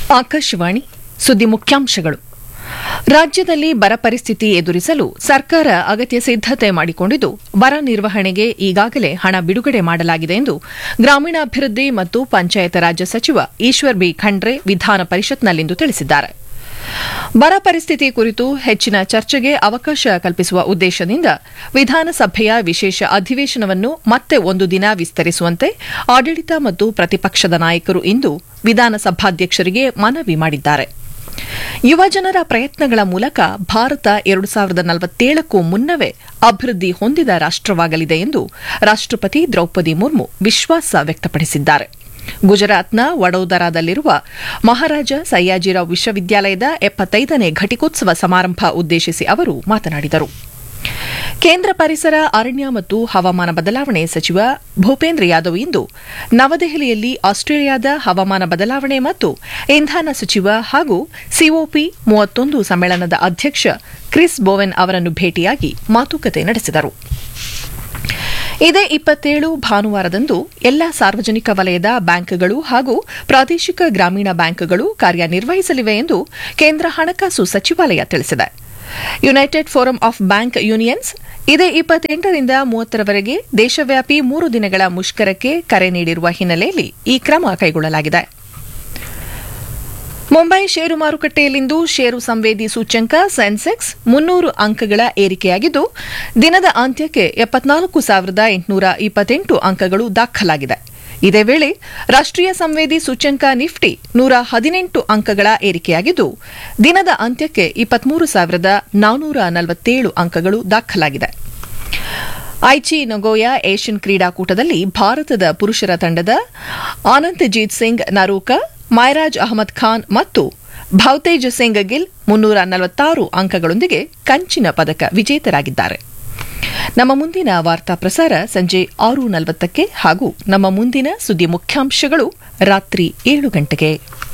ಆಕಾಶವಾಣಿ ಸುದ್ದಿ ಮುಖ್ಯಾಂಶಗಳು ರಾಜ್ಯದಲ್ಲಿ ಬರ ಪರಿಸ್ಥಿತಿ ಎದುರಿಸಲು ಸರ್ಕಾರ ಅಗತ್ಯ ಸಿದ್ದತೆ ಮಾಡಿಕೊಂಡಿದ್ದು ಬರ ನಿರ್ವಹಣೆಗೆ ಈಗಾಗಲೇ ಹಣ ಬಿಡುಗಡೆ ಮಾಡಲಾಗಿದೆ ಎಂದು ಗ್ರಾಮೀಣಾಭಿವೃದ್ಧಿ ಮತ್ತು ಪಂಚಾಯತ್ ರಾಜ್ ಸಚಿವ ಈಶ್ವರ್ ಬಿ ಖಂಡ್ರೆ ವಿಧಾನ ಪರಿಷತ್ನಲ್ಲಿಂದು ತಿಳಿಸಿದ್ದಾರೆ ಬರ ಪರಿಸ್ಥಿತಿ ಕುರಿತು ಹೆಚ್ಚಿನ ಚರ್ಚೆಗೆ ಅವಕಾಶ ಕಲ್ಪಿಸುವ ಉದ್ದೇಶದಿಂದ ವಿಧಾನಸಭೆಯ ವಿಶೇಷ ಅಧಿವೇಶನವನ್ನು ಮತ್ತೆ ಒಂದು ದಿನ ವಿಸ್ತರಿಸುವಂತೆ ಆಡಳಿತ ಮತ್ತು ಪ್ರತಿಪಕ್ಷದ ನಾಯಕರು ಇಂದು ವಿಧಾನಸಭಾಧ್ಯಕ್ಷರಿಗೆ ಮನವಿ ಮಾಡಿದ್ದಾರೆ ಯುವಜನರ ಪ್ರಯತ್ನಗಳ ಮೂಲಕ ಭಾರತ ಎರಡು ಸಾವಿರದ ನಲವತ್ತೇಳಕ್ಕೂ ಮುನ್ನವೇ ಅಭಿವೃದ್ಧಿ ಹೊಂದಿದ ರಾಷ್ಟವಾಗಲಿದೆ ಎಂದು ರಾಷ್ಟಪತಿ ದ್ರೌಪದಿ ಮುರ್ಮು ವಿಶ್ವಾಸ ವ್ಯಕ್ತಪಡಿಸಿದ್ದಾರೆ ಗುಜರಾತ್ನ ವಡೋದರಾದಲ್ಲಿರುವ ಮಹಾರಾಜ ಸಯ್ಯಾಜಿರಾವ್ ವಿಶ್ವವಿದ್ಯಾಲಯದ ಎಪ್ಪತ್ತೈದನೇ ಘಟಿಕೋತ್ಸವ ಸಮಾರಂಭ ಉದ್ದೇಶಿಸಿ ಅವರು ಮಾತನಾಡಿದರು ಕೇಂದ್ರ ಪರಿಸರ ಅರಣ್ಯ ಮತ್ತು ಹವಾಮಾನ ಬದಲಾವಣೆ ಸಚಿವ ಭೂಪೇಂದ್ರ ಯಾದವ್ ಇಂದು ನವದೆಹಲಿಯಲ್ಲಿ ಆಸ್ಟ್ರೇಲಿಯಾದ ಹವಾಮಾನ ಬದಲಾವಣೆ ಮತ್ತು ಇಂಧನ ಸಚಿವ ಹಾಗೂ ಸಿಒಪಿ ಮೂವತ್ತೊಂದು ಸಮ್ಮೇಳನದ ಅಧ್ಯಕ್ಷ ಕ್ರಿಸ್ ಬೋವೆನ್ ಅವರನ್ನು ಭೇಟಿಯಾಗಿ ಮಾತುಕತೆ ನಡೆಸಿದರು ಇದೇ ಇಪ್ಪತ್ತೇಳು ಭಾನುವಾರದಂದು ಎಲ್ಲ ಸಾರ್ವಜನಿಕ ವಲಯದ ಬ್ಯಾಂಕ್ಗಳು ಹಾಗೂ ಪ್ರಾದೇಶಿಕ ಗ್ರಾಮೀಣ ಬ್ಯಾಂಕ್ಗಳು ಕಾರ್ಯನಿರ್ವಹಿಸಲಿವೆ ಎಂದು ಕೇಂದ್ರ ಹಣಕಾಸು ಸಚಿವಾಲಯ ತಿಳಿಸಿದೆ United Forum of Bank Unions ಇದೇ ಇಪ್ಪತ್ತೆಂಟರಿಂದ ಮೂವತ್ತರವರೆಗೆ ದೇಶವ್ಯಾಪಿ ಮೂರು ದಿನಗಳ ಮುಷ್ಕರಕ್ಕೆ ಕರೆ ನೀಡಿರುವ ಹಿನ್ನೆಲೆಯಲ್ಲಿ ಈ ಕ್ರಮ ಕೈಗೊಳ್ಳಲಾಗಿದೆ ಮುಂಬೈ ಷೇರು ಮಾರುಕಟ್ಟೆಯಲ್ಲಿಂದು ಷೇರು ಸಂವೇದಿ ಸೂಚ್ಯಂಕ ಸೆನ್ಸೆಕ್ಸ್ ಮುನ್ನೂರು ಅಂಕಗಳ ಏರಿಕೆಯಾಗಿದ್ದು ದಿನದ ಅಂತ್ಯಕ್ಕೆ ಎಪ್ಪತ್ನಾಲ್ಕು ಸಾವಿರದ ಎಂಟುನೂರ ಇಪ್ಪತ್ತೆಂಟು ಅಂಕಗಳು ದಾಖಲಾಗಿದೆ ಇದೇ ವೇಳೆ ರಾಷ್ಟೀಯ ಸಂವೇದಿ ಸೂಚ್ಯಂಕ ನಿಫ್ಟಿ ನೂರ ಹದಿನೆಂಟು ಅಂಕಗಳ ಏರಿಕೆಯಾಗಿದ್ದು ದಿನದ ಅಂತ್ಯಕ್ಕೆ ಇಪ್ಪತ್ಮೂರು ಸಾವಿರದ ನಾನ್ನೂರ ನಲವತ್ತೇಳು ಅಂಕಗಳು ದಾಖಲಾಗಿದೆ ಐಚಿ ನಗೋಯಾ ಏಷ್ಯನ್ ಕ್ರೀಡಾಕೂಟದಲ್ಲಿ ಭಾರತದ ಪುರುಷರ ತಂಡದ ಆನಂದಜೀತ್ ಸಿಂಗ್ ನರೂಕ ಮೈರಾಜ್ ಅಹಮದ್ ಖಾನ್ ಮತ್ತು ಭೌತೇಜ್ ಸಿಂಗ್ ಗಿಲ್ ಮುನ್ನೂರ ನಲವತ್ತಾರು ಅಂಕಗಳೊಂದಿಗೆ ಕಂಚಿನ ಪದಕ ವಿಜೇತರಾಗಿದ್ದಾರೆ ನಮ್ಮ ಮುಂದಿನ ವಾರ್ತಾ ಪ್ರಸಾರ ಸಂಜೆ ಆರು ನಲವತ್ತಕ್ಕೆ ಹಾಗೂ ನಮ್ಮ ಮುಂದಿನ ಸುದ್ದಿ ಮುಖ್ಯಾಂಶಗಳು ರಾತ್ರಿ ಏಳು ಗಂಟೆಗೆ